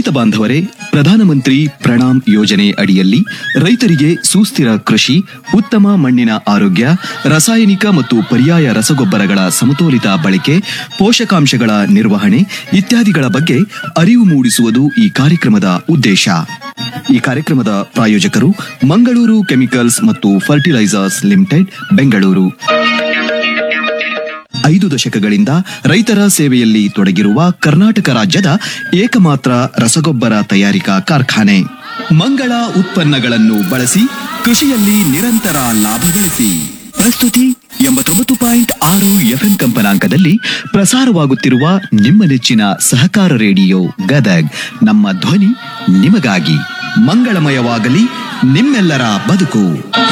ರೈತ ಬಾಂಧವರೇ ಪ್ರಧಾನಮಂತ್ರಿ ಪ್ರಣಾಮ್ ಯೋಜನೆ ಅಡಿಯಲ್ಲಿ ರೈತರಿಗೆ ಸುಸ್ಥಿರ ಕೃಷಿ ಉತ್ತಮ ಮಣ್ಣಿನ ಆರೋಗ್ಯ ರಾಸಾಯನಿಕ ಮತ್ತು ಪರ್ಯಾಯ ರಸಗೊಬ್ಬರಗಳ ಸಮತೋಲಿತ ಬಳಕೆ ಪೋಷಕಾಂಶಗಳ ನಿರ್ವಹಣೆ ಇತ್ಯಾದಿಗಳ ಬಗ್ಗೆ ಅರಿವು ಮೂಡಿಸುವುದು ಈ ಕಾರ್ಯಕ್ರಮದ ಉದ್ದೇಶ ಈ ಕಾರ್ಯಕ್ರಮದ ಪ್ರಾಯೋಜಕರು ಮಂಗಳೂರು ಕೆಮಿಕಲ್ಸ್ ಮತ್ತು ಫರ್ಟಿಲೈಸರ್ಸ್ ಲಿಮಿಟೆಡ್ ಬೆಂಗಳೂರು ಐದು ದಶಕಗಳಿಂದ ರೈತರ ಸೇವೆಯಲ್ಲಿ ತೊಡಗಿರುವ ಕರ್ನಾಟಕ ರಾಜ್ಯದ ಏಕಮಾತ್ರ ರಸಗೊಬ್ಬರ ತಯಾರಿಕಾ ಕಾರ್ಖಾನೆ ಮಂಗಳ ಉತ್ಪನ್ನಗಳನ್ನು ಬಳಸಿ ಕೃಷಿಯಲ್ಲಿ ನಿರಂತರ ಲಾಭ ಗಳಿಸಿ ಪ್ರಸ್ತುತಿ ಎಂಬತ್ತೊಂಬತ್ತು ಪಾಯಿಂಟ್ ಆರು ಎಫ್ಎಂ ಕಂಪನಾಂಕದಲ್ಲಿ ಪ್ರಸಾರವಾಗುತ್ತಿರುವ ನಿಮ್ಮ ನೆಚ್ಚಿನ ಸಹಕಾರ ರೇಡಿಯೋ ಗದಗ್ ನಮ್ಮ ಧ್ವನಿ ನಿಮಗಾಗಿ ಮಂಗಳಮಯವಾಗಲಿ ನಿಮ್ಮೆಲ್ಲರ ಬದುಕು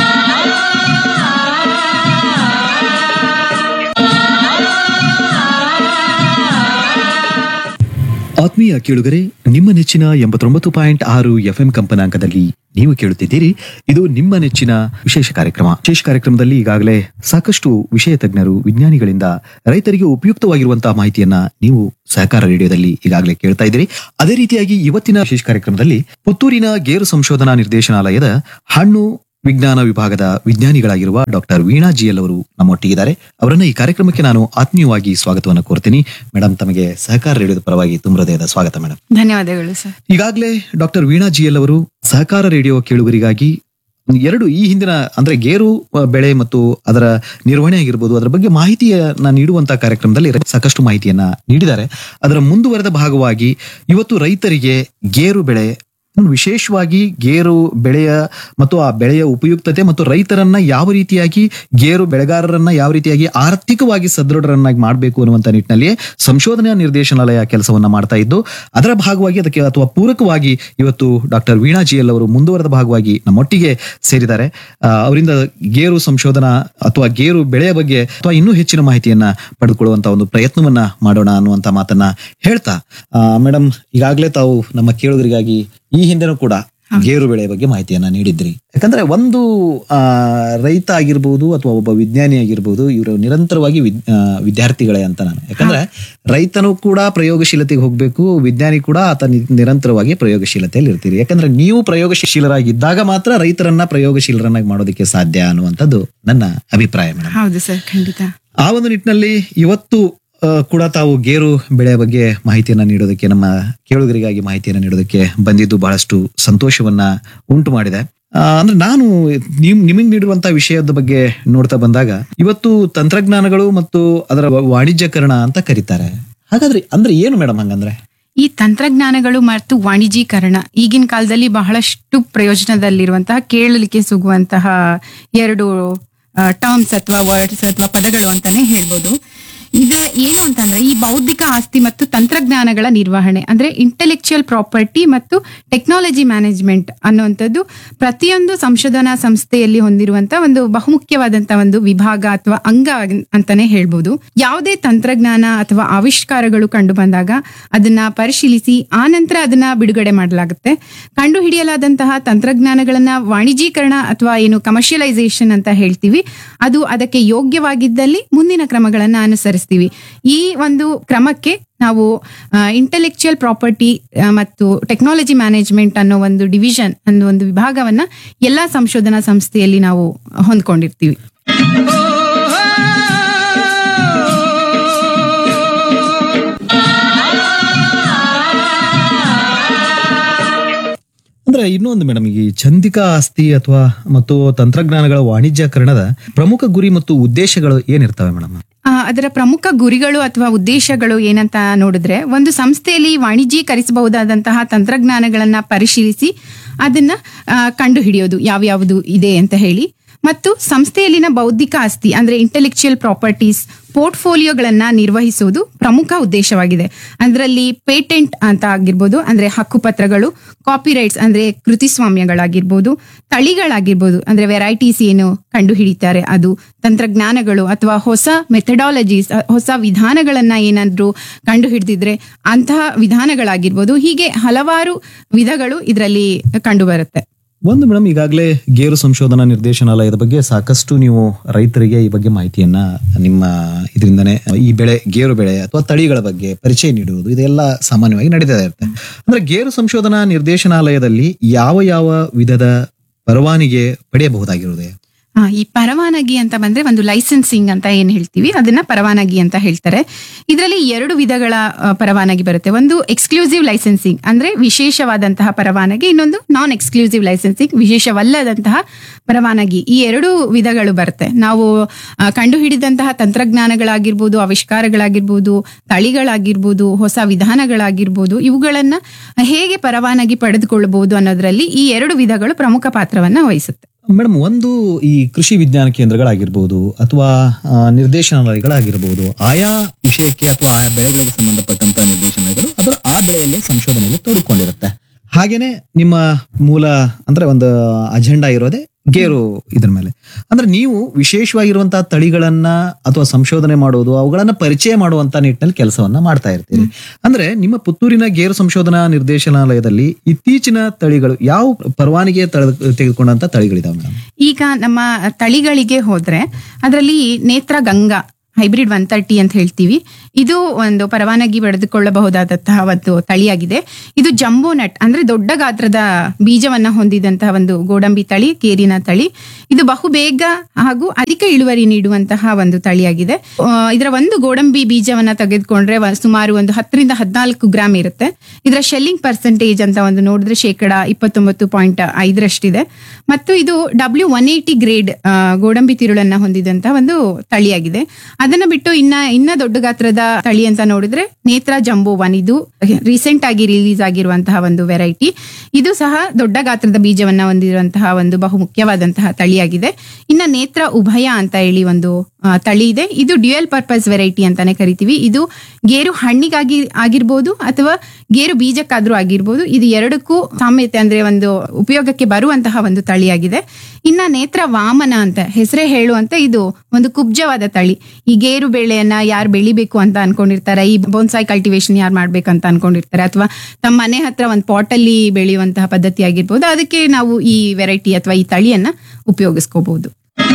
ಆತ್ಮೀಯ ಕೇಳುಗರೆ ನಿಮ್ಮ ನೆಚ್ಚಿನ ಎಂಬತ್ತೊಂಬತ್ತು ಪಾಯಿಂಟ್ ಆರು ಎಫ್ಎಂ ಕಂಪನಾಂಕದಲ್ಲಿ ನೀವು ಕೇಳುತ್ತಿದ್ದೀರಿ ಇದು ನಿಮ್ಮ ನೆಚ್ಚಿನ ವಿಶೇಷ ಕಾರ್ಯಕ್ರಮ ವಿಶೇಷ ಕಾರ್ಯಕ್ರಮದಲ್ಲಿ ಈಗಾಗಲೇ ಸಾಕಷ್ಟು ವಿಷಯ ತಜ್ಞರು ವಿಜ್ಞಾನಿಗಳಿಂದ ರೈತರಿಗೆ ಉಪಯುಕ್ತವಾಗಿರುವಂತಹ ಮಾಹಿತಿಯನ್ನ ನೀವು ಸಹಕಾರ ರೇಡಿಯೋದಲ್ಲಿ ಈಗಾಗಲೇ ಕೇಳ್ತಾ ಇದ್ದೀರಿ ಅದೇ ರೀತಿಯಾಗಿ ಇವತ್ತಿನ ವಿಶೇಷ ಕಾರ್ಯಕ್ರಮದಲ್ಲಿ ಪುತ್ತೂರಿನ ಗೇರು ಸಂಶೋಧನಾ ನಿರ್ದೇಶನಾಲಯದ ಹಣ್ಣು ವಿಜ್ಞಾನ ವಿಭಾಗದ ವಿಜ್ಞಾನಿಗಳಾಗಿರುವ ಡಾಕ್ಟರ್ ವೀಣಾ ಜಿಎಲ್ ಅವರು ನಮ್ಮೊಟ್ಟಿಗಿದ್ದಾರೆ ಅವರನ್ನ ಈ ಕಾರ್ಯಕ್ರಮಕ್ಕೆ ನಾನು ಆತ್ಮೀಯವಾಗಿ ಸ್ವಾಗತವನ್ನು ಕೋರ್ತೀನಿ ಮೇಡಮ್ ತಮಗೆ ಸಹಕಾರ ರೇಡಿಯೋದ ಪರವಾಗಿ ತುಂಬ ಹೃದಯದ ಸ್ವಾಗತ ಮೇಡಮ್ ಧನ್ಯವಾದಗಳು ಸರ್ ಈಗಾಗಲೇ ಡಾಕ್ಟರ್ ವೀಣಾ ಜಿಎಲ್ ಅವರು ಸಹಕಾರ ರೇಡಿಯೋ ಕೇಳುಗರಿಗಾಗಿ ಎರಡು ಈ ಹಿಂದಿನ ಅಂದ್ರೆ ಗೇರು ಅ, ಬೆಳೆ ಮತ್ತು ಅದರ ನಿರ್ವಹಣೆ ಆಗಿರ್ಬೋದು ಅದರ ಬಗ್ಗೆ ಮಾಹಿತಿಯನ್ನ ನೀಡುವಂತಹ ಕಾರ್ಯಕ್ರಮದಲ್ಲಿ ರೈ- ಸಾಕಷ್ಟು ಮಾಹಿತಿಯನ್ನ ನೀಡಿದ್ದಾರೆ ಅದರ ಮುಂದುವರೆದ ಭಾಗವಾಗಿ ಇವತ್ತು ರೈತರಿಗೆ ಗೇರು ಬೆಳೆ ಇನ್ನು ವಿಶೇಷವಾಗಿ ಗೇರು ಬೆಳೆಯ ಮತ್ತು ಆ ಬೆಳೆಯ ಉಪಯುಕ್ತತೆ ಮತ್ತು ರೈತರನ್ನ ಯಾವ ರೀತಿಯಾಗಿ ಗೇರು ಬೆಳೆಗಾರರನ್ನ ಯಾವ ರೀತಿಯಾಗಿ ಆರ್ಥಿಕವಾಗಿ ಸದೃಢರನ್ನಾಗಿ ಮಾಡಬೇಕು ಅನ್ನುವಂತ ನಿಟ್ಟಿನಲ್ಲಿ ಸಂಶೋಧನಾ ನಿರ್ದೇಶನಾಲಯ ಕೆಲಸವನ್ನ ಮಾಡ್ತಾ ಇದ್ದು ಅದರ ಭಾಗವಾಗಿ ಅದಕ್ಕೆ ಅಥವಾ ಪೂರಕವಾಗಿ ಇವತ್ತು ಡಾಕ್ಟರ್ ವೀಣಾ ಜಿಎಲ್ ಅವರು ಮುಂದುವರೆದ ಭಾಗವಾಗಿ ನಮ್ಮೊಟ್ಟಿಗೆ ಸೇರಿದ್ದಾರೆ ಆ, ಅವರಿಂದ ಗೇರು ಸಂಶೋಧನಾ ಅಥವಾ ಗೇರು ಬೆಳೆಯ ಬಗ್ಗೆ ಅಥವಾ ಇನ್ನೂ ಹೆಚ್ಚಿನ ಮಾಹಿತಿಯನ್ನ ಪಡೆದುಕೊಳ್ಳುವಂತ ಒಂದು ಪ್ರಯತ್ನವನ್ನ ಮಾಡೋಣ ಅನ್ನುವಂತ ಮಾತನ್ನ ಹೇಳ್ತಾ ಮೇಡಮ್ ಈಗಾಗಲೇ ತಾವು ನಮ್ಮ ಕೇಳುಗರಿಗಾಗಿ ಈ ಹಿಂದೆನೂ ಕೂಡ ಗೇರು ಬೆಳೆಯ ಬಗ್ಗೆ ಮಾಹಿತಿಯನ್ನ ನೀಡಿದ್ರಿ ಯಾಕಂದ್ರೆ ಒಂದು ಆ, ರೈತ ಆಗಿರ್ಬೋದು ಅಥವಾ ಒಬ್ಬ ವಿಜ್ಞಾನಿ ಆಗಿರ್ಬೋದು ಇವರು ನಿರಂತರವಾಗಿ ವಿದ್- ಆ, ವಿದ್ಯಾರ್ಥಿಗಳೇ ಅಂತ ನಾನು ಯಾಕಂದ್ರೆ ರೈತನು ಕೂಡ ಪ್ರಯೋಗಶೀಲತೆಗೆ ಹೋಗ್ಬೇಕು ವಿಜ್ಞಾನಿ ಕೂಡ ಆತ ನಿ- ನಿರಂತರವಾಗಿ ಪ್ರಯೋಗಶೀಲತೆಯಲ್ಲಿ ಇರ್ತೀರಿ ಯಾಕಂದ್ರೆ ನೀವು ಪ್ರಯೋಗಶೀಲರಾಗಿದ್ದಾಗ ಮಾತ್ರ ರೈತರನ್ನ ಪ್ರಯೋಗಶೀಲರನ್ನಾಗಿ ಮಾಡೋದಕ್ಕೆ ಸಾಧ್ಯ ಅನ್ನುವಂಥದ್ದು ನನ್ನ ಅಭಿಪ್ರಾಯ ಮೇಡಮ್ ಹೌದು ಸರ್ ಖಂಡಿತ ಆ ಒಂದು ನಿಟ್ಟಿನಲ್ಲಿ ಇವತ್ತು ಆ, ಕೂಡ ತಾವು ಗೇರು ಬೆಳೆಯ ಬಗ್ಗೆ ಮಾಹಿತಿಯನ್ನ ನೀಡೋದಕ್ಕೆ ನಮ್ಮ ಕೇಳುಗರಿಗಾಗಿ ಮಾಹಿತಿಯನ್ನ ನೀಡೋದಕ್ಕೆ ಬಂದಿದ್ದು ಬಹಳಷ್ಟು ಸಂತೋಷವನ್ನ ಉಂಟು ಮಾಡಿದೆ ಆ, ಅಂದ್ರೆ ನಾನು ನಿಮ್ ನಿಮಗೆ ನೀಡಿರುವಂತಹ ವಿಷಯದ ಬಗ್ಗೆ ನೋಡ್ತಾ ಬಂದಾಗ ಇವತ್ತು ತಂತ್ರಜ್ಞಾನಗಳು ಮತ್ತು ಅದರ ವ- ವಾಣಿಜ್ಯಕರಣ ಅಂತ ಕರೀತಾರೆ ಹಾಗಾದ್ರೆ ಅಂದ್ರೆ ಏನು ಮೇಡಮ್ ಹಂಗಂದ್ರೆ ಈ ತಂತ್ರಜ್ಞಾನಗಳು ಮತ್ತು ವಾಣಿಜ್ಯೀಕರಣ ಈಗಿನ ಕಾಲದಲ್ಲಿ ಬಹಳಷ್ಟು ಪ್ರಯೋಜನದಲ್ಲಿರುವಂತಹ ಕೇಳಲಿಕ್ಕೆ ಸಿಗುವಂತಹ ಎರಡು ಟರ್ಮ್ಸ್ ಅಥವಾ ವರ್ಡ್ಸ್ ಅಥವಾ ಪದಗಳು ಅಂತಾನೆ ಹೇಳ್ಬೋದು ಇದು ಏನು ಅಂತಂದ್ರೆ ಈ ಬೌದ್ಧಿಕ ಆಸ್ತಿ ಮತ್ತು ತಂತ್ರಜ್ಞಾನಗಳ ನಿರ್ವಹಣೆ ಅಂದ್ರೆ ಇಂಟೆಲೆಕ್ಚುಯಲ್ ಪ್ರಾಪರ್ಟಿ ಮತ್ತು ಟೆಕ್ನಾಲಜಿ ಮ್ಯಾನೇಜ್ಮೆಂಟ್ ಅನ್ನುವಂಥದ್ದು ಪ್ರತಿಯೊಂದು ಸಂಶೋಧನಾ ಸಂಸ್ಥೆಯಲ್ಲಿ ಹೊಂದಿರುವಂತಹ ಒಂದು ಬಹುಮುಖ್ಯವಾದಂತಹ ಒಂದು ವಿಭಾಗ ಅಥವಾ ಅಂಗ ಆಗ್- ಅಂತಾನೆ ಹೇಳ್ಬೋದು ಯಾವುದೇ ತಂತ್ರಜ್ಞಾನ ಅಥವಾ ಆವಿಷ್ಕಾರಗಳು ಕಂಡು ಬಂದಾಗ ಅದನ್ನ ಪರಿಶೀಲಿಸಿ ಆ ನಂತರ ಅದನ್ನ ಬಿಡುಗಡೆ ಮಾಡಲಾಗುತ್ತೆ ಕಂಡು ಹಿಡಿಯಲಾದಂತಹ ತಂತ್ರಜ್ಞಾನಗಳನ್ನ ವಾಣಿಜ್ಯೀಕರಣ ಅಥವಾ ಏನು ಕಮರ್ಷಿಯಲೈಸೇಷನ್ ಅಂತ ಹೇಳ್ತೀವಿ ಅದು ಅದಕ್ಕೆ ಯೋಗ್ಯವಾಗಿದ್ದಲ್ಲಿ ಮುಂದಿನ ಕ್ರಮಗಳನ್ನ ಅನುಸರಿಸ್ತೀವಿ ಈ ಒಂದು ಕ್ರಮಕ್ಕೆ ನಾವು ಇಂಟೆಲೆಕ್ಚುಯಲ್ ಪ್ರಾಪರ್ಟಿ ಮತ್ತು ಟೆಕ್ನಾಲಜಿ ಮ್ಯಾನೇಜ್ಮೆಂಟ್ ಅನ್ನೋ ಒಂದು ಡಿವಿಷನ್ ಅನ್ನೋ ಒಂದು ವಿಭಾಗವನ್ನ ಎಲ್ಲಾ ಸಂಶೋಧನಾ ಸಂಸ್ಥೆಯಲ್ಲಿ ನಾವು ಹೊಂದ್ಕೊಂಡಿರ್ತೀವಿ ಅಂದ್ರೆ ಇನ್ನೊಂದು ಮೇಡಮ್ ಈ ಚಂದಿಕಾ ಆಸ್ತಿ ಅಥವಾ ಮತ್ತು ತಂತ್ರಜ್ಞಾನಗಳ ವಾಣಿಜ್ಯಕರಣದ ಪ್ರಮುಖ ಗುರಿ ಮತ್ತು ಉದ್ದೇಶಗಳು ಏನಿರ್ತವೆ ಮೇಡಮ್ ಆ, ಅದರ ಪ್ರಮುಖ ಗುರಿಗಳು ಅಥವಾ ಉದ್ದೇಶಗಳು ಏನಂತ ನೋಡಿದ್ರೆ ಒಂದು ಸಂಸ್ಥೆಯಲ್ಲಿ ವಾಣಿಜ್ಯೀಕರಿಸಬಹುದಾದಂತಹ ತಂತ್ರಜ್ಞಾನಗಳನ್ನ ಪರಿಶೀಲಿಸಿ ಅದನ್ನ ಆ, ಕಂಡು ಹಿಡಿಯೋದು ಯಾವ್ಯಾವುದು ಇದೆ ಅಂತ ಹೇಳಿ ಮತ್ತು ಸಂಸ್ಥೆಯಲ್ಲಿನ ಬೌದ್ಧಿಕ ಆಸ್ತಿ ಅಂದ್ರೆ ಇಂಟೆಲೆಕ್ಚುಯಲ್ ಪ್ರಾಪರ್ಟೀಸ್ ಪೋರ್ಟ್ಫೋಲಿಯೋಗಳನ್ನ ನಿರ್ವಹಿಸುವುದು ಪ್ರಮುಖ ಉದ್ದೇಶವಾಗಿದೆ ಅದರಲ್ಲಿ ಪೇಟೆಂಟ್ ಅಂತ ಆಗಿರ್ಬೋದು ಅಂದ್ರೆ ಹಕ್ಕುಪತ್ರಗಳು ಕಾಪಿರೈಟ್ಸ್ ಅಂದ್ರೆ ಕೃತಿಸ್ವಾಮ್ಯಗಳಾಗಿರ್ಬೋದು ತಳಿಗಳಾಗಿರ್ಬೋದು ಅಂದ್ರೆ ವೆರೈಟೀಸ್ ಏನು ಕಂಡು ಹಿಡಿತಾರೆ ಅದು ತಂತ್ರಜ್ಞಾನಗಳು ಅಥವಾ ಹೊಸ ಮೆಥಡಾಲಜೀಸ್ ಹೊಸ ವಿಧಾನಗಳನ್ನ ಏನಾದ್ರೂ ಕಂಡು ಹಿಡಿದಿದ್ರೆ ಅಂತಹ ವಿಧಾನಗಳಾಗಿರ್ಬೋದು ಹೀಗೆ ಹಲವಾರು ವಿಧಗಳು ಇದರಲ್ಲಿ ಕಂಡು ಬರುತ್ತೆ ಒಂದು ಮೇಡಮ್ ಈಗಾಗಲೇ ಗೇರು ಸಂಶೋಧನಾ ನಿರ್ದೇಶನಾಲಯದ ಬಗ್ಗೆ ಸಾಕಷ್ಟು ನೀವು ರೈತರಿಗೆ ಈ ಬಗ್ಗೆ ಮಾಹಿತಿಯನ್ನ ನಿಮ್ಮ ಇದರಿಂದನೇ ಈ ಬೆಳೆ ಗೇರು ಬೆಳೆ ಅಥವಾ ತಳಿಗಳ ಬಗ್ಗೆ ಪರಿಚಯ ನೀಡುವುದು ಇದೆಲ್ಲ ಸಾಮಾನ್ಯವಾಗಿ ನಡೀತಾ ಇರುತ್ತೆ ಅಂದ್ರೆ ಗೇರು ಸಂಶೋಧನಾ ನಿರ್ದೇಶನಾಲಯದಲ್ಲಿ ಯಾವ ಯಾವ ವಿಧದ ಪರವಾನಿಗೆ ಪಡೆಯಬಹುದಾಗಿರುವುದೇ ಆ, ಈ ಪರವಾನಗಿ ಅಂತ ಬಂದ್ರೆ ಒಂದು ಲೈಸೆನ್ಸಿಂಗ್ ಅಂತ ಏನ್ ಹೇಳ್ತೀವಿ ಅದನ್ನ ಪರವಾನಗಿ ಅಂತ ಹೇಳ್ತಾರೆ ಇದರಲ್ಲಿ ಎರಡು ವಿಧಗಳ ಆ, ಪರವಾನಗಿ ಬರುತ್ತೆ ಒಂದು ಎಕ್ಸ್ಕ್ಲೂಸಿವ್ ಲೈಸೆನ್ಸಿಂಗ್ ಅಂದ್ರೆ ವಿಶೇಷವಾದಂತಹ ಪರವಾನಗಿ ಇನ್ನೊಂದು ನಾನ್ ಎಕ್ಸ್ಕ್ಲೂಸಿವ್ ಲೈಸೆನ್ಸಿಂಗ್ ವಿಶೇಷವಲ್ಲದಂತಹ ಪರವಾನಗಿ ಈ ಎರಡು ವಿಧಗಳು ಬರುತ್ತೆ ನಾವು ಆ, ಕಂಡುಹಿಡಿದಂತಹ ತಂತ್ರಜ್ಞಾನಗಳಾಗಿರ್ಬೋದು ಆವಿಷ್ಕಾರಗಳಾಗಿರ್ಬೋದು ತಳಿಗಳಾಗಿರ್ಬೋದು ಹೊಸ ವಿಧಾನಗಳಾಗಿರ್ಬೋದು ಇವುಗಳನ್ನ ಹೇಗೆ ಪರವಾನಗಿ ಪಡೆದುಕೊಳ್ಳಬಹುದು ಅನ್ನೋದ್ರಲ್ಲಿ ಈ ಎರಡು ವಿಧಗಳು ಪ್ರಮುಖ ಪಾತ್ರವನ್ನ ವಹಿಸುತ್ತೆ ಮೇಡಮ್ ಒಂದು ಈ ಕೃಷಿ ವಿಜ್ಞಾನ ಕೇಂದ್ರಗಳಾಗಿರ್ಬೋದು ಅಥವಾ ಆ, ನಿರ್ದೇಶನಾಲಯಗಳಾಗಿರ್ಬೋದು ಆಯಾ ವಿಷಯಕ್ಕೆ ಅಥವಾ ಆಯಾ ಬೆಳೆಗಳಿಗೆ ಸಂಬಂಧಪಟ್ಟಂತ ನಿರ್ದೇಶನಾಲಯಗಳು ಅದರ ಆ ಬೆಳೆಯಲ್ಲಿ ಸಂಶೋಧನೆಯಲ್ಲಿ ತೋಡಿಕೊಂಡಿರುತ್ತೆ ಹಾಗೇನೆ ನಿಮ್ಮ ಮೂಲ ಅಂದ್ರೆ ಒಂದು ಅಜೆಂಡಾ ಇರೋದೇ ಗೇರು ಇದ್ರ ಮೇಲೆ ಅಂದ್ರೆ ನೀವು ವಿಶೇಷವಾಗಿರುವಂತಹ ತಳಿಗಳನ್ನ ಅಥವಾ ಸಂಶೋಧನೆ ಮಾಡೋದು ಅವುಗಳನ್ನ ಪರಿಚಯ ಮಾಡುವಂತ ನಿಟ್ಟಿನಲ್ಲಿ ಕೆಲಸವನ್ನ ಮಾಡ್ತಾ ಇರ್ತೀರಿ ಅಂದ್ರೆ ನಿಮ್ಮ ಪುತ್ತೂರಿನ ಗೇರು ಸಂಶೋಧನಾ ನಿರ್ದೇಶನಾಲಯದಲ್ಲಿ ಇತ್ತೀಚಿನ ತಳಿಗಳು ಯಾವ ಪರವಾನಿಗೆ ತಳ- ತೆಗೆದುಕೊಂಡಂತ ತಳಿಗಳಿದಾವೆ ಮೇಡಮ್ ಈಗ ನಮ್ಮ ತಳಿಗಳಿಗೆ ಹೋದ್ರೆ ಅದರಲ್ಲಿ ನೇತ್ರ ಗಂಗಾ ಹೈಬ್ರಿಡ್ ಒನ್ ತರ್ಟಿ ಅಂತ ಹೇಳ್ತೀವಿ ಇದು ಒಂದು ಪರವಾನಗಿ ಪಡೆದುಕೊಳ್ಳಬಹುದಾದಂತಹ ಒಂದು ತಳಿಯಾಗಿದೆ ಇದು ಜಂಬೋ ನಟ್ ಅಂದ್ರೆ ದೊಡ್ಡ ಗಾತ್ರದ ಬೀಜವನ್ನ ಹೊಂದಿದಂತಹ ಒಂದು ಗೋಡಂಬಿ ತಳಿ ಕೇರಿನ ತಳಿ ಇದು ಬಹು ಬೇಗ ಹಾಗೂ ಅಧಿಕ ಇಳುವರಿ ನೀಡುವಂತಹ ಒಂದು ತಳಿಯಾಗಿದೆ ಆ, ಇದರ ಒಂದು ಗೋಡಂಬಿ ಬೀಜವನ್ನ ತೆಗೆದುಕೊಂಡ್ರೆ ವ- ಸುಮಾರು ಒಂದು ಹತ್ತರಿಂದ ಹದಿನಾಲ್ಕು ಗ್ರಾಮ್ ಇರುತ್ತೆ ಇದರ ಶೆಲ್ಲಿಂಗ್ ಪರ್ಸೆಂಟೇಜ್ ಅಂತ ಒಂದು ನೋಡಿದ್ರೆ ಶೇಕಡ ಇಪ್ಪತ್ತೊಂಬತ್ತು ಪಾಯಿಂಟ್ ಐದರಷ್ಟಿದೆ ಮತ್ತು ಇದು ಡಬ್ಲ್ಯೂ ಒನ್ ಏಯ್ಟಿ ಗ್ರೇಡ್ ಗೋಡಂಬಿ ತಿರುಳನ್ನ ಹೊಂದಿದಂತಹ ಒಂದು ತಳಿಯಾಗಿದೆ ಅದನ್ನ ಬಿಟ್ಟು ಇನ್ನ ಇನ್ನ ದೊಡ್ಡ ಗಾತ್ರದ ತಳಿ ಅಂತ ನೋಡಿದ್ರೆ ನೇತ್ರ ಜಂಬೋ ಒನ್ ಇದು ರೀಸೆಂಟ್ ಆಗಿ ರಿಲೀಸ್ ಆಗಿರುವಂತಹ ಒಂದು ವೆರೈಟಿ ಇದು ಸಹ ದೊಡ್ಡ ಗಾತ್ರದ ಬೀಜವನ್ನ ಹೊಂದಿರುವಂತಹ ಒಂದು ಬಹು ಮುಖ್ಯವಾದಂತಹ ತಳಿಯಾಗಿದೆ ಇನ್ನ ನೇತ್ರ ಉಭಯ ಅಂತ ಹೇಳಿ ಒಂದು ಆ, ತಳಿ ಇದೆ ಇದು ಡ್ಯುಯಲ್ ಪರ್ಪಸ್ ವೆರೈಟಿ ಅಂತಾನೆ ಕರಿತೀವಿ ಇದು ಗೇರು ಹಣ್ಣಿಗಾಗಿ ಆಗಿರ್ಬೋದು ಅಥವಾ ಗೇರು ಬೀಜಕ್ಕಾದ್ರೂ ಆಗಿರ್ಬೋದು ಇದು ಎರಡಕ್ಕೂ ಸಾಮ್ಯತೆ ಅಂದ್ರೆ ಒಂದು ಉಪಯೋಗಕ್ಕೆ ಬರುವಂತಹ ಒಂದು ತಳಿಯಾಗಿದೆ ಇನ್ನ ನೇತ್ರ ವಾಮನ ಅಂತ ಹೆಸರೇ ಹೇಳುವಂತ ಇದು ಒಂದು ಕುಬ್ಜವಾದ ತಳಿ ಈ ಗೇರು ಬೆಳೆಯನ್ನ ಯಾರು ಬೆಳಿಬೇಕು ಅಂತ ಅನ್ಕೊಂಡಿರ್ತಾರೆ ಈ ಬೋನ್ಸಾಯಿ ಕಲ್ಟಿವೇಶನ್ ಯಾರು ಮಾಡ್ಬೇಕಂತ ಅನ್ಕೊಂಡಿರ್ತಾರೆ ಅಥವಾ ತಮ್ಮ ಮನೆ ಹತ್ರ ಒಂದು ಪಾಟಲ್ಲಿ ಬೆಳೆಯುವಂತಹ ಪದ್ಧತಿ ಆಗಿರ್ಬೋದು ಅದಕ್ಕೆ ನಾವು ಈ ವೆರೈಟಿ ಅಥವಾ ಈ ತಳಿಯನ್ನ ಉಪಯೋಗಿಸ್ಕೋಬಹುದು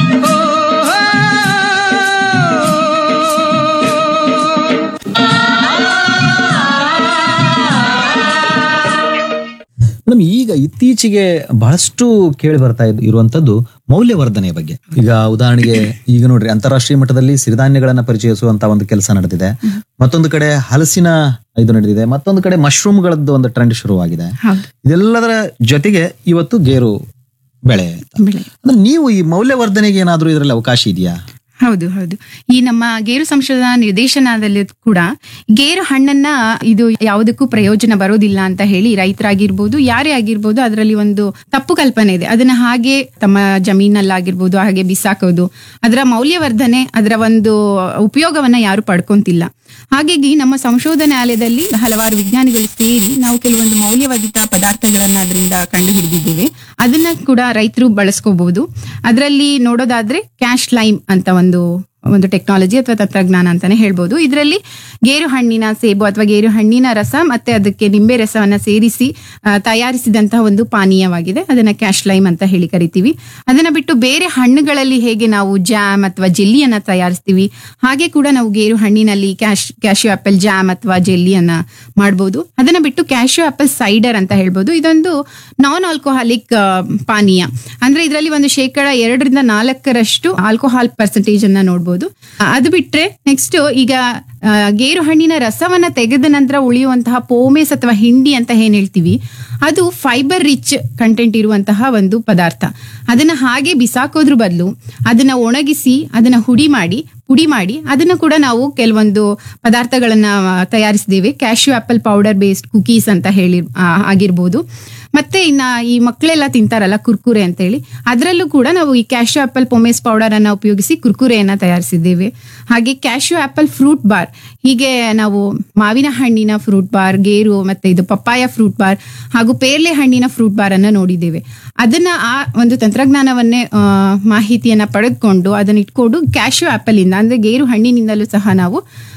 ಮೇಡಮ್ ಈಗ ಇತ್ತೀಚೆಗೆ ಬಹಳಷ್ಟು ಕೇಳಿ ಬರ್ತಾ ಇದ್- ಇರುವಂತದ್ದು ಮೌಲ್ಯವರ್ಧನೆಯ ಬಗ್ಗೆ ಈಗ ಉದಾಹರಣೆಗೆ ಈಗ ನೋಡ್ರಿ ಅಂತಾರಾಷ್ಟ್ರೀಯ ಮಟ್ಟದಲ್ಲಿ ಸಿರಿಧಾನ್ಯಗಳನ್ನ ಪರಿಚಯಿಸುವಂತ ಒಂದು ಕೆಲಸ ನಡೆದಿದೆ ಮತ್ತೊಂದು ಕಡೆ ಹಲಸಿನ ಇದು ನಡೆದಿದೆ ಮತ್ತೊಂದು ಕಡೆ ಮಶ್ರೂಮ್ಗಳದ್ದು ಒಂದು ಟ್ರೆಂಡ್ ಶುರುವಾಗಿದೆ ಹೌದು ಇದೆಲ್ಲದರ ಜೊತೆಗೆ ಇವತ್ತು ಗೇರು ಬೆಳೆ ಅಂತ. ಬೆಳೆ ಅಂದ್ರೆ ನೀವು ಈ ಮೌಲ್ಯವರ್ಧನೆಗೆ ಏನಾದ್ರೂ ಇದರಲ್ಲಿ ಅವಕಾಶ ಇದೆಯಾ ಹೌದು ಹೌದು ಈ ನಮ್ಮ ಗೇರು ಸಂಶೋಧನಾ ನಿರ್ದೇಶನದಲ್ಲಿ ಕೂಡ ಗೇರು ಹಣ್ಣನ್ನ ಇದು ಯಾವುದಕ್ಕೂ ಪ್ರಯೋಜನ ಬರೋದಿಲ್ಲ ಅಂತ ಹೇಳಿ ರೈತರಾಗಿರ್ಬೋದು ಯಾರೇ ಆಗಿರ್ಬೋದು ಅದರಲ್ಲಿ ಒಂದು ತಪ್ಪು ಕಲ್ಪನೆ ಇದೆ ಅದನ್ನ ಹಾಗೆ ತಮ್ಮ ಜಮೀನಲ್ಲಾಗಿರ್ಬೋದು ಹಾಗೆ ಬಿಸಾಕೋದು ಅದರ ಮೌಲ್ಯವರ್ಧನೆ ಅದರ ಒಂದು ಉಪಯೋಗವನ್ನ ಯಾರು ಪಡ್ಕೊಂತಿಲ್ಲ ಹಾಗಾಗಿ ನಮ್ಮ ಸಂಶೋಧನಾಲಯದಲ್ಲಿ ಹಲವಾರು ವಿಜ್ಞಾನಿಗಳು ಸೇರಿ ನಾವು ಕೆಲವೊಂದು ಮೌಲ್ಯವರ್ಧಿತ ಪದಾರ್ಥಗಳನ್ನ ಅದರಿಂದ ಕಂಡು ಹಿಡಿದಿದ್ದೇವೆ ಅದನ್ನ ಕೂಡ ರೈತರು ಬಳಸ್ಕೋಬಹುದು ಅದರಲ್ಲಿ ನೋಡೋದಾದ್ರೆ ಕ್ಯಾಶ್ ಲೈಮ್ ಅಂತ ಒಂದು ಒಂದು ಟೆಕ್ನಾಲಜಿ ಅಥವಾ ತಂತ್ರಜ್ಞಾನ ಅಂತಾನೆ ಹೇಳ್ಬೋದು ಇದರಲ್ಲಿ ಗೇರು ಹಣ್ಣಿನ ಸೇಬು ಅಥವಾ ಗೇರು ಹಣ್ಣಿನ ರಸ ಮತ್ತೆ ಅದಕ್ಕೆ ನಿಂಬೆ ರಸವನ್ನ ಸೇರಿಸಿ ಆ, ತಯಾರಿಸಿದಂತಹ ಒಂದು ಪಾನೀಯವಾಗಿದೆ ಅದನ್ನ ಕ್ಯಾಶ್ ಲೈಮ್ ಅಂತ ಹೇಳಿ ಕರಿತೀವಿ ಅದನ್ನ ಬಿಟ್ಟು ಬೇರೆ ಹಣ್ಣುಗಳಲ್ಲಿ ಹೇಗೆ ನಾವು ಜಾಮ್ ಅಥವಾ ಜೆಲ್ಲಿಯನ್ನ ತಯಾರಿಸ್ತೀವಿ ಹಾಗೆ ಕೂಡ ನಾವು ಗೇರು ಹಣ್ಣಿನಲ್ಲಿ ಕ್ಯಾಶ್ ಕ್ಯಾಶ್ಯೂ ಆಪಲ್ ಜಾಮ್ ಅಥವಾ ಜೆಲ್ಲಿಯನ್ನ ಮಾಡ್ಬೋದು ಅದನ್ನ ಬಿಟ್ಟು ಕ್ಯಾಶ್ಯೂ ಆಪಲ್ ಸೈಡರ್ ಅಂತ ಹೇಳ್ಬೋದು ಇದೊಂದು ನಾನ್ ಆಲ್ಕೋಹಾಲಿಕ್ ಪಾನೀಯ ಅಂದ್ರೆ ಇದರಲ್ಲಿ ಒಂದು ಶೇಕಡ ಎರಡರಿಂದ ನಾಲ್ಕರಷ್ಟು ಆಲ್ಕೋಹಾಲ್ ಪರ್ಸೆಂಟೇಜ್ ಅನ್ನ ನೋಡ್ಬೋದು ಆ, ಅದು ಬಿಟ್ರೆ ನೆಕ್ಸ್ಟ್ ಈಗ ಆ, ಗೇರು ಹಣ್ಣಿನ ರಸವನ್ನ ತೆಗೆದ ನಂತರ ಉಳಿಯುವಂತಹ ಪೋಮೇಸ್ ಅಥವಾ ಹಿಂಡಿ ಅಂತ ಏನ್ ಹೇಳ್ತೀವಿ ಅದು ಫೈಬರ್ ರಿಚ್ ಕಂಟೆಂಟ್ ಇರುವಂತಹ ಒಂದು ಪದಾರ್ಥ ಅದನ್ನ ಹಾಗೆ ಬಿಸಾಕೋದ್ರ ಬದಲು ಅದನ್ನ ಒಣಗಿಸಿ ಅದನ್ನ ಹುಡಿ ಮಾಡಿ ಪುಡಿ ಮಾಡಿ ಅದನ್ನ ಕೂಡ ನಾವು ಕೆಲವೊಂದು ಪದಾರ್ಥಗಳನ್ನ ಆ, ತಯಾರಿಸಿದ್ದೇವೆ cashew apple powder based cookies ಅಂತ ಹೇಳಿ ಆ, ಆಗಿರ್ಬೋದು ಮತ್ತೆ ಇನ್ನ ಈ ಮಕ್ಕಳೆಲ್ಲ ತಿಂತಾರಲ್ಲ ಕುರ್ಕುರೆ ಅಂತ ಹೇಳಿ ಅದರಲ್ಲೂ ಕೂಡ ನಾವು ಈ ಕ್ಯಾಶ್ಯೂ ಆಪಲ್ ಪೊಮೇಸ್ ಪೌಡರ್ ಅನ್ನ ಉಪಯೋಗಿಸಿ ಕುರ್ಕುರೆಯನ್ನ ತಯಾರಿಸಿದ್ದೇವೆ ಹಾಗೆ ಕ್ಯಾಶ್ಯೂ ಆಪಲ್ ಫ್ರೂಟ್ ಬಾರ್ ಹೀಗೆ ನಾವು ಮಾವಿನ ಹಣ್ಣಿನ ಫ್ರೂಟ್ ಬಾರ್ ಗೇರು ಮತ್ತೆ ಇದು ಪಪ್ಪಾಯ ಫ್ರೂಟ್ ಬಾರ್ ಹಾಗೂ ಪೇರ್ಲೆ ಹಣ್ಣಿನ ಫ್ರೂಟ್ ಬಾರ್ ಅನ್ನ ನೋಡಿದ್ದೇವೆ ಅದನ್ನ ಆ ಒಂದು ತಂತ್ರಜ್ಞಾನವನ್ನೇ ಆ, ಮಾಹಿತಿಯನ್ನ ಪಡೆದುಕೊಂಡು ಅದನ್ನ ಇಟ್ಕೊಂಡು ಕ್ಯಾಶ್ಯೂ ಆಪಲ್ ಇಂದ ಅಂದ್ರೆ ಗೇರು ಹಣ್ಣಿನಿಂದಲೂ ಸಹ ನಾವು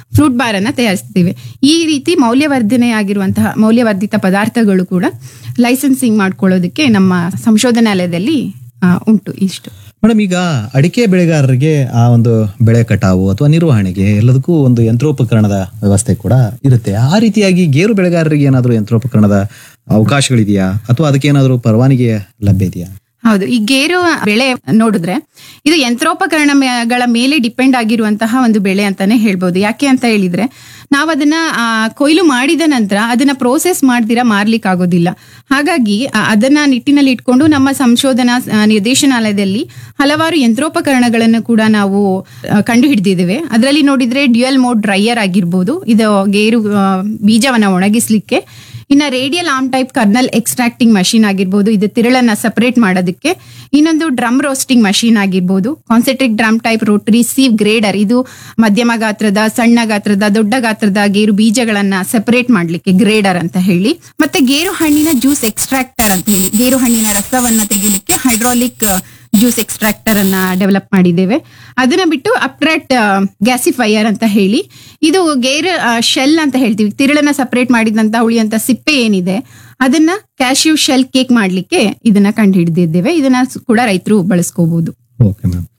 ಫ್ರೂಟ್ ಬಾರ್ ಅನ್ನ ತಯಾರಿಸ್ತೀವಿ ಈ ರೀತಿ ಮೌಲ್ಯವರ್ಧನೆ ಆಗಿರುವಂತಹ ಮೌಲ್ಯವರ್ಧಿತ ಪದಾರ್ಥಗಳು ಕೂಡ ಲೈಸೆನ್ಸಿಂಗ್ ಮಾಡ್ಕೊಳ್ಳೋದಕ್ಕೆ ನಮ್ಮ ಸಂಶೋಧನಾಲಯದಲ್ಲಿ ಆ, ಉಂಟು ಇಷ್ಟು ಮೇಡಮ್ ಈಗ ಅಡಿಕೆ ಬೆಳೆಗಾರರಿಗೆ ಆ ಒಂದು ಬೆಳೆ ಕಟಾವು ಅಥವಾ ನಿರ್ವಹಣೆಗೆ ಎಲ್ಲದಕ್ಕೂ ಒಂದು ಯಂತ್ರೋಪಕರಣದ ವ್ಯವಸ್ಥೆ ಕೂಡ ಇರುತ್ತೆ ಆ ರೀತಿಯಾಗಿ ಗೇರು ಬೆಳೆಗಾರರಿಗೆ ಏನಾದರೂ ಯಂತ್ರೋಪಕರಣದ ಅವಕಾಶಗಳಿದೆಯಾ ಅಥವಾ ಅದಕ್ಕೆ ಏನಾದರೂ ಪರವಾನಗಿ ಲಭ್ಯ ಇದೆಯಾ ಹೌದು ಈ ಗೇರು ಬೆಳೆ ನೋಡಿದ್ರೆ ಇದು ಯಂತ್ರೋಪಕರಣಗಳ ಮೇಲೆ ಡಿಪೆಂಡ್ ಆಗಿರುವಂತಹ ಒಂದು ಬೆಳೆ ಅಂತಾನೆ ಹೇಳ್ಬೋದು ಯಾಕೆ ಅಂತ ಹೇಳಿದ್ರೆ ನಾವು ಅದನ್ನ ಆ, ಕೊಯ್ಲು ಮಾಡಿದ ನಂತರ ಅದನ್ನ ಪ್ರೋಸೆಸ್ ಮಾಡ್ದಿರಾ ಮಾರ್ಲಿಕ್ಕೆ ಆಗೋದಿಲ್ಲ ಹಾಗಾಗಿ ಆ, ಅದನ್ನ ನಿಟ್ಟಿನಲ್ಲಿ ಇಟ್ಕೊಂಡು ನಮ್ಮ ಸಂಶೋಧನಾ ಆ, ನಿರ್ದೇಶನಾಲಯದಲ್ಲಿ ಹಲವಾರು ಯಂತ್ರೋಪಕರಣಗಳನ್ನು ಕೂಡ ನಾವು ಆ, ಕಂಡು ಹಿಡಿದಿದ್ದೇವೆ ಅದರಲ್ಲಿ ನೋಡಿದ್ರೆ ಡ್ಯುಯಲ್ ಮೋಡ್ ಡ್ರೈಯರ್ ಆಗಿರ್ಬೋದು ಇದು ಗೇರು ಆ, ಬೀಜವನ್ನ ಒಣಗಿಸ್ಲಿಕ್ಕೆ ಇನ್ನ radial arm type kernel extracting machine ಆಗಿರ್ಬೋದು ಇದು ತಿರುಳನ್ನ ಸಪರೇಟ್ ಮಾಡೋದಕ್ಕೆ ಇನ್ನೊಂದು ಡ್ರಮ್ ರೋಸ್ಟಿಂಗ್ ಮಷೀನ್ ಆಗಿರ್ಬೋದು concentric drum type rotary sieve grader ಇದು ಮಧ್ಯಮ ಗಾತ್ರದ ಸಣ್ಣ ಗಾತ್ರದ ದೊಡ್ಡ ಗಾತ್ರದ ಗೇರು ಬೀಜಗಳನ್ನ ಸಪರೇಟ್ ಮಾಡ್ಲಿಕ್ಕೆ ಗ್ರೇಡರ್ ಅಂತ ಹೇಳಿ ಮತ್ತೆ ಗೇರು ಹಣ್ಣಿನ ಜ್ಯೂಸ್ ಎಕ್ಸ್ಟ್ರಾಕ್ಟರ್ ಅಂತ ಹೇಳಿ ಗೇರು ಹಣ್ಣಿನ ರಸವನ್ನ ತೆಗಿಲಿಕ್ಕೆ ಹೈಡ್ರಾಲಿಕ್ ಜ್ಯೂಸ್ ಎಕ್ಸ್ಟ್ರಾಕ್ಟರ್ ಅನ್ನ ಡೆವಲಪ್ ಮಾಡಿದ್ದೇವೆ ಅದನ್ನ ಬಿಟ್ಟು ಅಪ್ಟ್ರಾಕ್ಟ್ ಗ್ಯಾಸಿಫೈಯರ್ ಅಂತ ಹೇಳಿ ಇದು ಗೇರ್ ಶೆಲ್ ಅಂತ ಹೇಳ್ತೀವಿ ತಿರುಳನ್ನ ಸಪರೇಟ್ ಮಾಡಿದಂತ ಉಳಿಯಂತ ಸಿಪ್ಪೆ ಏನಿದೆ ಅದನ್ನ ಕ್ಯಾಶ್ಯೂ ಶೆಲ್ ಕೇಕ್ ಮಾಡ್ಲಿಕ್ಕೆ ಇದನ್ನ ಕಂಡು ಹಿಡಿದಿದ್ದೇವೆ ಇದನ್ನ ಸ್- ಕೂಡ ರೈತರು ಬಳಸ್ಕೋಬಹುದು ಓಕೆ ಮ್ಯಾಮ್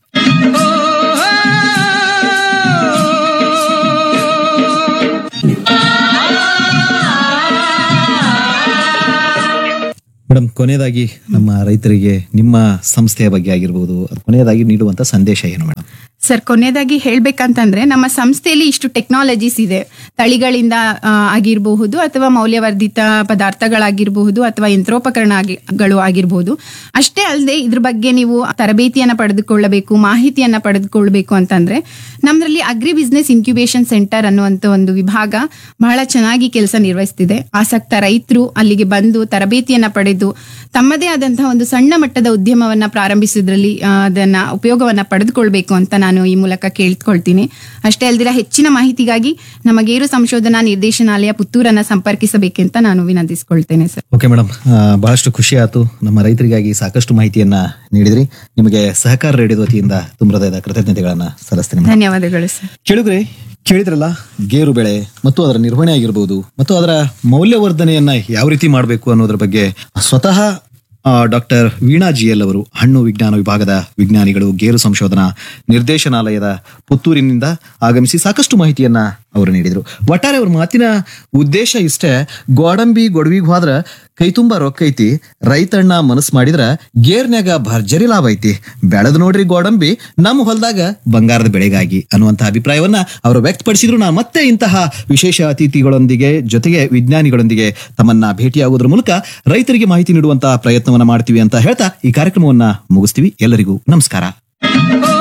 ಮೇಡಮ್ ಕೊನೆಯದಾಗಿ ನಮ್ಮ ರೈತರಿಗೆ ನಿಮ್ಮ ಸಂಸ್ಥೆಯ ಬಗ್ಗೆ ಆಗಿರ್ಬೋದು ಅದು ಕೊನೆಯದಾಗಿ ನೀಡುವಂತ ಸಂದೇಶ ಏನು ಮೇಡಮ್ ಸರ್ ಕೊನೆಯದಾಗಿ ಹೇಳ್ಬೇಕಂತಂದ್ರೆ ನಮ್ಮ ಸಂಸ್ಥೆಯಲ್ಲಿ ಇಷ್ಟು ಟೆಕ್ನಾಲಜೀಸ್ ಇದೆ ತಳಿಗಳಿಂದ ಆ, ಆಗಿರಬಹುದು ಅಥವಾ ಮೌಲ್ಯವರ್ಧಿತ ಪದಾರ್ಥಗಳಾಗಿರಬಹುದು ಅಥವಾ ಯಂತ್ರೋಪಕರಣಗಳು ಆಗಿರಬಹುದು ಅಷ್ಟೇ ಅಲ್ಲದೆ ಇದ್ರ ಬಗ್ಗೆ ನೀವು ತರಬೇತಿಯನ್ನ ಪಡೆದುಕೊಳ್ಳಬೇಕು ಮಾಹಿತಿಯನ್ನ ಪಡೆದುಕೊಳ್ಬೇಕು ಅಂತಂದ್ರೆ ನಮ್ಮದ್ರಲ್ಲಿ ಅಗ್ರಿ ಬಿಸ್ನೆಸ್ ಇನ್ಕ್ಯುಬೇಷನ್ ಸೆಂಟರ್ ಅನ್ನುವಂತ ಒಂದು ವಿಭಾಗ ಬಹಳ ಚೆನ್ನಾಗಿ ಕೆಲಸ ನಿರ್ವಹಿಸ್ತಿದೆ ಆಸಕ್ತ ರೈತರು ಅಲ್ಲಿಗೆ ಬಂದು ತರಬೇತಿಯನ್ನ ಪಡೆದು ತಮ್ಮದೇ ಆದಂತಹ ಒಂದು ಸಣ್ಣ ಮಟ್ಟದ ಉದ್ಯಮವನ್ನ ಪ್ರಾರಂಭಿಸೋದ್ರಲ್ಲಿ ಆ, ಅದನ್ನ ಉಪಯೋಗವನ್ನ ಪಡೆದುಕೊಳ್ಬೇಕು ಅಂತ ನಾನು ಈ ಮೂಲಕ ಕೇಳ್ಕೊಳ್ತೀನಿ ಅಷ್ಟೇ ಅಲ್ದಿರ ಹೆಚ್ಚಿನ ಮಾಹಿತಿಗಾಗಿ ನಮ್ಮ ಗೇರು ಸಂಶೋಧನಾ ನಿರ್ದೇಶನಾಲಯ ಪುತ್ತೂರನ್ನ ಸಂಪರ್ಕಿಸಬೇಕೆಂತ ನಾನು ವಿನಂತಿಸಿಕೊಳ್ತೇನೆ ಸರ್ ಓಕೆ ಮೇಡಮ್ ಬಹಳಷ್ಟು ಖುಷಿ ಆಯ್ತು ನಮ್ಮ ರೈತರಿಗಾಗಿ ಸಾಕಷ್ಟು ಮಾಹಿತಿಯನ್ನ ನೀಡಿದ್ರಿ ನಿಮಗೆ ಸಹಕಾರ ರೇಡಿಯೋ ವತಿಯಿಂದ ತುಂಬ ಹೃದಯದ ಕೃತಜ್ಞತೆಗಳನ್ನ ಸಲ್ಲಿಸ್ತೀನಿ madam. ಧನ್ಯವಾದಗಳು ಸರ್ ಕೇಳಿದ್ರೆ ಕೇಳಿದ್ರಲ್ಲ ಗೇರು ಬೆಳೆ ಮತ್ತು ಅದರ ನಿರ್ವಹಣೆ ಆಗಿರ್ಬೋದು ಮತ್ತು ಅದರ ಮೌಲ್ಯವರ್ಧನೆಯನ್ನ ಯಾವ ರೀತಿ ಮಾಡಬೇಕು ಅನ್ನೋದ್ರ ಬಗ್ಗೆ ಸ್ವತಃ ಡಾಕ್ಟರ್ ವೀಣಾ ಜಿ ಎಲ್ ಅವರು ಹಣ್ಣು ವಿಜ್ಞಾನ ವಿಭಾಗದ ವಿಜ್ಞಾನಿಗಳು ಗೇರು ಸಂಶೋಧನಾ ನಿರ್ದೇಶನಾಲಯದ ಪುತ್ತೂರಿನಿಂದ ಆಗಮಿಸಿ ಸಾಕಷ್ಟು ಮಾಹಿತಿಯನ್ನ ಅವರು ನೀಡಿದರು ಒಟ್ಟಾರೆ ಅವ್ರ ಮಾತಿನ ಉದ್ದೇಶ ಇಷ್ಟೇ ಗೋಡಂಬಿ ಗೊಡವಿಗೆ ಹೋದ್ರ ಕೈ ತುಂಬಾ ರೊಕ್ಕ ಐತಿ ರೈತಣ್ಣ ಮನಸ್ಸು ಮಾಡಿದ್ರ ಗೇರ್ನ್ಯಾಗ ಭರ್ಜರಿ ಲಾಭ ಐತಿ ಬೆಳೆದ್ ನೋಡ್ರಿ ಗೋಡಂಬಿ ನಮ್ಮ ಹೊಲದಾಗ ಬಂಗಾರದ ಬೆಳೆಗಾಗಿ ಅನ್ನುವಂಥ ಅಭಿಪ್ರಾಯವನ್ನ ಅವರು ವ್ಯಕ್ತಪಡಿಸಿದ್ರು ನಾ ಮತ್ತೆ ಇಂತಹ ವಿಶೇಷ ಅತಿಥಿಗಳೊಂದಿಗೆ ಜೊತೆಗೆ ವಿಜ್ಞಾನಿಗಳೊಂದಿಗೆ ತಮ್ಮನ್ನ ಭೇಟಿಯಾಗೋದ್ರ ಮೂಲಕ ರೈತರಿಗೆ ಮಾಹಿತಿ ನೀಡುವಂತಹ ಪ್ರಯತ್ನವನ್ನ ಮಾಡ್ತೀವಿ ಅಂತ ಹೇಳ್ತಾ ಈ ಕಾರ್ಯಕ್ರಮವನ್ನ ಮುಗಿಸ್ತೀವಿ ಎಲ್ಲರಿಗೂ ನಮಸ್ಕಾರ